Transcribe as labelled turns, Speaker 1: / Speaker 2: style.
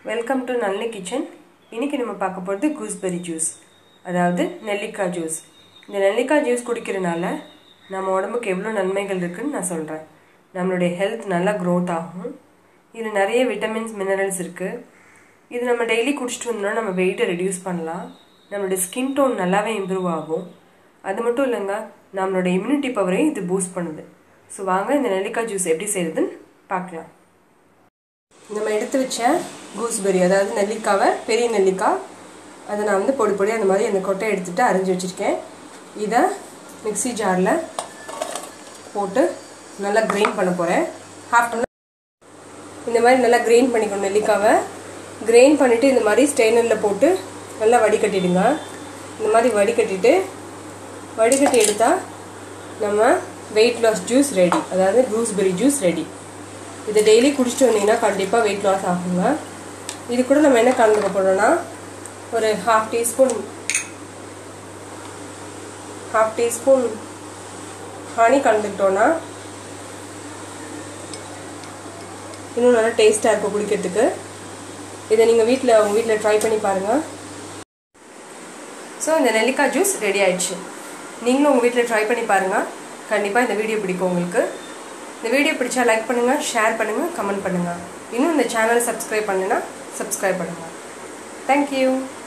Speaker 1: welcome to Nalli kitchen இன்றைக்கி நம்ம பார்க்க போகிறது கூஸ்பெரி ஜூஸ் அதாவது நெல்லிக்காய் ஜூஸ் இந்த நெல்லிக்காய் ஜூஸ் குடிக்கிறனால நம்ம உடம்புக்கு எவ்வளோ நன்மைகள் இருக்குதுன்னு நான் சொல்கிறேன் நம்மளுடைய ஹெல்த் நல்லா க்ரோத் ஆகும் இதில் நிறைய விட்டமின்ஸ் மினரல்ஸ் இருக்குது இது நம்ம டெய்லி குடிச்சிட்டு வந்தோம்னா நம்ம வெயிட்டை ரெடியூஸ் பண்ணலாம் நம்மளுடைய ஸ்கின் டோன் நல்லாவே இம்ப்ரூவ் ஆகும் அது மட்டும் இல்லைங்க நம்மளோட இம்யூனிட்டி பவரையும் இது பூஸ்ட் பண்ணுது ஸோ வாங்க இந்த நெல்லிக்காய் ஜூஸ் எப்படி செய்யுதுன்னு பார்க்கலாம் நம்ம எடுத்து வச்ச கூஸ்பெரி அதாவது நெல்லிக்காவை பெரிய நெல்லிக்காய் அதை நான் வந்து பொடி பொடி அந்த மாதிரி அந்த கொட்டை எடுத்துகிட்டு அரைஞ்சி வச்சுருக்கேன் இதை மிக்சி ஜாரில் போட்டு நல்லா கிரைண்ட் பண்ண போகிறேன் ஹாஃப் டம்ளர் இந்த மாதிரி நல்லா கிரைண்ட் பண்ணிக்கணும் நெல்லிக்காவை கிரைண்ட் பண்ணிவிட்டு இந்த மாதிரி ஸ்டெய்னரில் போட்டு நல்லா வடிகட்டிடுங்க இந்த மாதிரி வடிகட்டிட்டு வடிகட்டி எடுத்தால் நம்ம வெயிட் லாஸ் ஜூஸ் ரெடி அதாவது கூஸ்பெரி ஜூஸ் ரெடி இதை டெய்லி குடிச்சிட்டு வந்தீங்கன்னா கண்டிப்பாக வெயிட் லாஸ் ஆகுங்க இது கூட நம்ம என்ன கலந்துக்க போகிறோம்னா ஒரு half teaspoon half teaspoon honey கலந்துக்கிட்டோன்னா இன்னும் நல்லா டேஸ்ட்டாக இருக்கும் குடிக்கிறதுக்கு இதை நீங்கள் வீட்டில் உங்கள் வீட்டில் ட்ரை பண்ணி பாருங்கள் ஸோ இந்த நெல்லிக்காய் ஜூஸ் ரெடி ஆயிடுச்சு நீங்களும் உங்கள் வீட்டில் ட்ரை பண்ணி பாருங்கள் கண்டிப்பாக இந்த வீடியோ பிடிக்கும் உங்களுக்கு இந்த வீடியோ பிடிச்சா லைக் பண்ணுங்கள் ஷேர் பண்ணுங்கள் கமெண்ட் பண்ணுங்கள் இன்னும் இந்த சேனலை சப்ஸ்கிரைப் பண்ணுன்னா சப்ஸ்கிரைப் பண்ணுங்கள் தேங்க்யூ